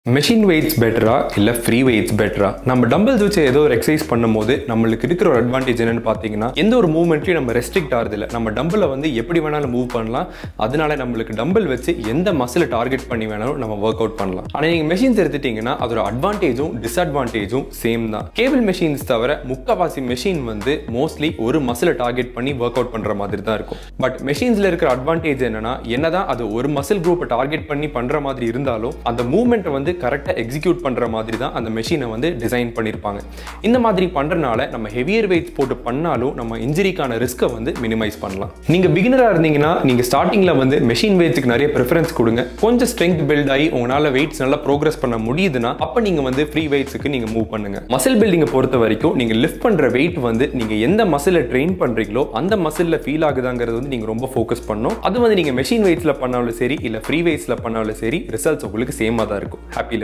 machine weights பெட்டரா இல்லை free weights பெட்டரா நம்ம டம்பிள்ஸ் வச்சு ஏதோ ஒரு எக்ஸசைஸ் பண்ணும்போது நம்மளுக்கு இருக்கிற ஒரு அட்வான்டேஜ் என்னன்னு பார்த்தீங்கன்னா எந்த ஒரு மூவ்மெண்ட்லையும் நம்ம ரெஸ்ட்ரிக்ட் ஆகிறது இல்லை நம்ம டம்பிளை வந்து எப்படி வேணாலும் மூவ் பண்ணலாம் அதனால நம்மளுக்கு டம்பிள் வச்சு எந்த மசிலை டார்கெட் பண்ணி வேணாலும் நம்ம ஒர்க் அவுட் பண்ணலாம் ஆனால் நீங்கள் மெஷின்ஸ் எடுத்துட்டீங்கன்னா அதோட அட்வான்டேஜும் டிஸ்அட்வான்டேஜும் சேம் தான் கேபிள் மெஷின்ஸ் தவிர முக்கால்வாசி மெஷின் வந்து மோஸ்ட்லி ஒரு மசிலை டார்கெட் பண்ணி ஒர்க் அவுட் பண்ணுற மாதிரி தான் இருக்கும் பட் மெஷின்ஸில் இருக்கிற அட்வான்டேஜ் என்னன்னா என்னதான் அது ஒரு மசில் குரூப்பை டார்கெட் பண்ணி பண்ணுற மாதிரி இருந்தாலும் அந்த மூவ்மெண்ட்டை வந்து கரெக்டாக எக்ஸிக்யூட் பண்ணுற மாதிரி தான் அந்த மெஷினை வந்து டிசைன் பண்ணியிருப்பாங்க இந்த மாதிரி பண்ணுறனால நம்ம ஹெவியர் வெயிட்ஸ் போட்டு பண்ணாலும் நம்ம இன்ஜுரிக்கான ரிஸ்க்கை வந்து மினிமைஸ் பண்ணலாம் நீங்கள் பிகினராக இருந்தீங்கன்னா நீங்கள் ஸ்டார்டிங்கில் வந்து மெஷின் வெயிட்ஸுக்கு நிறைய ப்ரிஃபரன்ஸ் கொடுங்க கொஞ்சம் ஸ்ட்ரென்த் பில்ட் ஆகி உங்களால் வெயிட்ஸ் நல்லா ப்ரோக்ரஸ் பண்ண முடியுதுன்னா அப்போ நீங்கள் வந்து ஃப்ரீ வெயிட்ஸுக்கு நீங்கள் மூவ் பண்ணுங்க மசில் பில்டிங்கை பொறுத்த வரைக்கும் நீங்கள் லிஃப்ட் பண்ணுற வெயிட் வந்து நீங்கள் எந்த மசிலை ட்ரெயின் பண்ணுறீங்களோ அந்த மசிலில் ஃபீல் ஆகுதாங்கிறது வந்து நீங்கள் ரொம்ப ஃபோக்கஸ் பண்ணணும் அது வந்து நீங்கள் மெஷின் வெயிட்ஸில் பண்ணாலும் சரி இல்லை ஃப்ரீ வெயிட்ஸில் பண்ணாலும் சரி ரிசல்ட்ஸ் உங்களுக்கு சேமாக தான் இருக்கும்